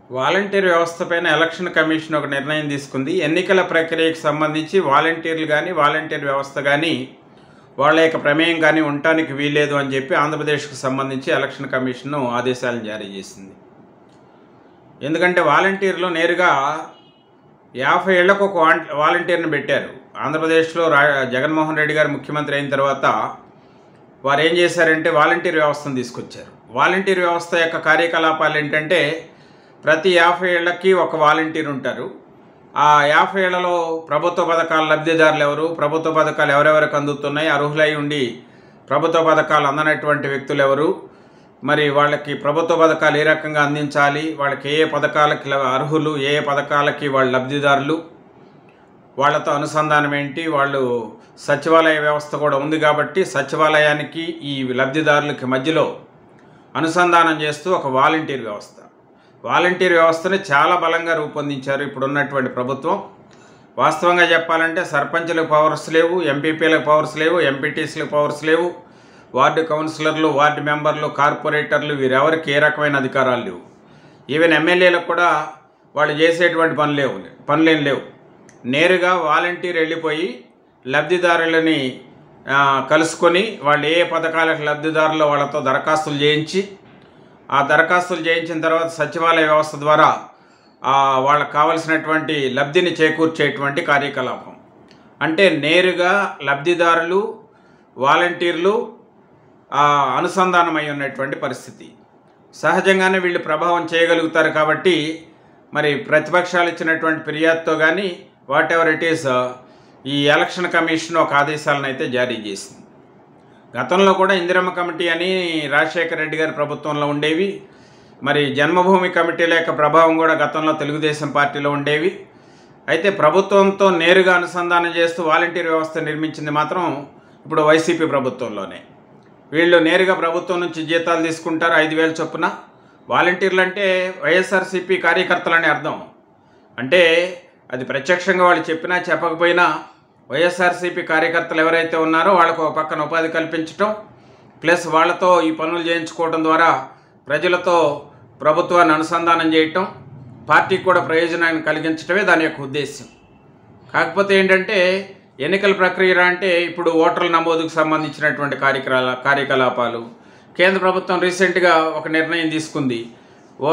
volunteer వ్యవస్థపైన election commission ఒక నిర్ణయం తీసుకుంది ఎన్నికల ప్రక్రియకు సంబంధించి వాలంటీర్లు కానీ వాలంటీర్ వ్యవస్థ కానీ వాళ్ళ యొక్క ప్రమేయం కానీ ఉండటానికి వీల్లేదు అని చెప్పి ఆంధ్రప్రదేశ్కు సంబంధించి ఎలక్షన్ కమిషన్ ఆదేశాలను జారీ చేసింది ఎందుకంటే వాలంటీర్లు నేరుగా యాభై ఏళ్లకు ఒక వాన్- వాలంటీర్ని పెట్టారు ఆంధ్రప్రదేశ్లో రా జగన్మోహన్ రెడ్డి గారు ముఖ్యమంత్రి అయిన తర్వాత వారు ఏం చేశారంటే వాలంటీర్ వ్యవస్థను తీసుకొచ్చారు వాలంటీర్ వ్యవస్థ యొక్క కార్యకలాపాలు ఏంటంటే ప్రతి యాభై ఏళ్ళకి ఒక వాలంటీర్ ఉంటారు ఆ యాభై ఏళ్లలో ప్రభుత్వ పథకాల లబ్ధిదారులు ఎవరు ప్రభుత్వ పథకాలు ఎవరెవరికి అందుతున్నాయి అర్హులై ఉండి ప్రభుత్వ పథకాలు అందనటువంటి వ్యక్తులు ఎవరు మరి వాళ్ళకి ప్రభుత్వ పథకాలు ఏ రకంగా అందించాలి వాళ్ళకి ఏ ఏ పథకాలకి ల- అర్హులు ఏ ఏ పథకాలకి వాళ్ళ లబ్ధిదారులు వాళ్ళతో అనుసంధానం ఏంటి వాళ్ళు సచివాలయ వ్యవస్థ కూడా ఉంది కాబట్టి సచివాలయానికి ఈ లబ్ధిదారులకి మధ్యలో అనుసంధానం చేస్తూ ఒక వాలంటీర్ వ్యవస్థ వాలంటీర్ వ్యవస్థని చాలా బలంగా రూపొందించారు ఇప్పుడు ఉన్నటువంటి ప్రభుత్వం వాస్తవంగా చెప్పాలంటే సర్పంచులకు పవర్స్ లేవు ఎంపీపీలకు పవర్స్ లేవు ఎంపీటీసీలకు పవర్స్ లేవు వార్డు కౌన్సిలర్లు వార్డు మెంబర్లు కార్పొరేటర్లు వీరెవరికి ఏ రకమైన అధికారాలు లేవు ఈవెన్ ఎమ్మెల్యేలకు కూడా వాళ్ళు చేసేటువంటి పనులు లేవు పనులేం లేవు నేరుగా వాలంటీర్ వెళ్ళిపోయి లబ్ధిదారులని ఆ, కలుసుకొని వాళ్ళు ఏ ఏ పథకాలకు లబ్ధిదారులు వాళ్ళతో దరఖాస్తులు చేయించి ఆ దరఖాస్తులు చేయించిన తర్వాత సచివాలయ వ్యవస్థ ద్వారా ఆ, వాళ్ళకు కావలసినటువంటి లబ్ధిని చేకూర్చేటువంటి కార్యకలాపం అంటే నేరుగా లబ్ధిదారులు వాలంటీర్లు ఆ, అనుసంధానమై ఉన్నటువంటి పరిస్థితి సహజంగానే వీళ్ళు ప్రభావం చేయగలుగుతారు కాబట్టి మరి ప్రతిపక్షాలు ఇచ్చినటువంటి ఫిర్యాదుతో కానీ వాట్ ఎవర్ ఇట్ ఈస్ ఈ ఎలక్షన్ కమిషన్ ఒక ఆదేశాలను అయితే జారీ చేసింది గతంలో కూడా ఇందిరమ్మ కమిటీ అని రాజశేఖర రెడ్డి గారి ప్రభుత్వంలో ఉండేవి మరి జన్మభూమి కమిటీల యొక్క ప్రభావం కూడా గతంలో తెలుగుదేశం పార్టీలో ఉండేవి అయితే ప్రభుత్వంతో నేరుగా అనుసంధానం చేస్తూ వాలంటీర్ వ్యవస్థ నిర్మించింది మాత్రం ఇప్పుడు వైసీపీ ప్రభుత్వంలోనే వీళ్ళు నేరుగా ప్రభుత్వం నుంచి జీతాలు తీసుకుంటారు ఐదు వేల చొప్పున వాలంటీర్లు అంటే వైఎస్ఆర్సీపీ కార్యకర్తలని అర్థం అంటే అది ప్రత్యక్షంగా వాళ్ళు చెప్పినా చెప్పకపోయినా వైఎస్ఆర్సీపీ కార్యకర్తలు ఎవరైతే ఉన్నారో వాళ్ళకు ఒక పక్కన ఉపాధి కల్పించటం ప్లస్ వాళ్ళతో ఈ పనులు చేయించుకోవడం ద్వారా ప్రజలతో ప్రభుత్వాన్ని అనుసంధానం చేయటం పార్టీకి కూడా ప్రయోజనాన్ని కలిగించడమే దాని యొక్క ఉద్దేశం కాకపోతే ఏంటంటే ఎన్నికల ప్రక్రియ అంటే ఇప్పుడు ఓటర్ల నమోదుకు సంబంధించినటువంటి కార్యకలా కార్యకలాపాలు కేంద్ర ప్రభుత్వం రీసెంట్గా ఒక నిర్ణయం తీసుకుంది ఓ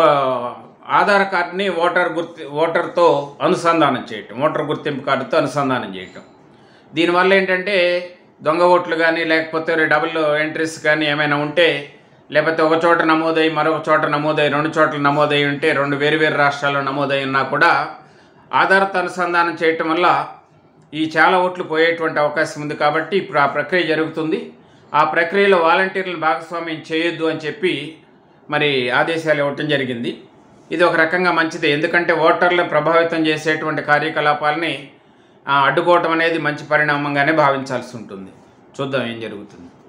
ఆధార్ కార్డుని ఓటర్ గుర్తి ఓటర్తో అనుసంధానం చేయటం ఓటర్ గుర్తింపు కార్డుతో అనుసంధానం చేయటం దీనివల్ల ఏంటంటే దొంగ ఓట్లు కానీ లేకపోతే డబుల్ ఎంట్రీస్ కానీ ఏమైనా ఉంటే లేకపోతే ఒక చోట నమోదై మరొక చోట నమోదై రెండు చోట్ల నమోదై ఉంటే రెండు వేరు వేరు రాష్ట్రాల్లో నమోదై ఉన్నా కూడా ఆధార్తో అనుసంధానం చేయటం వల్ల ఈ చాలా ఓట్లు పోయేటువంటి అవకాశం ఉంది కాబట్టి ఇప్పుడు ఆ ప్రక్రియ జరుగుతుంది ఆ ప్రక్రియలో వాలంటీర్లను భాగస్వామ్యం చేయొద్దు అని చెప్పి మరి ఆదేశాలు ఇవ్వటం జరిగింది ఇది ఒక రకంగా మంచిదే ఎందుకంటే ఓటర్లను ప్రభావితం చేసేటువంటి కార్యకలాపాలని ఆ, అడ్డుకోవటం అనేది మంచి పరిణామంగానే భావించాల్సి ఉంటుంది చూద్దాం ఏం జరుగుతుంది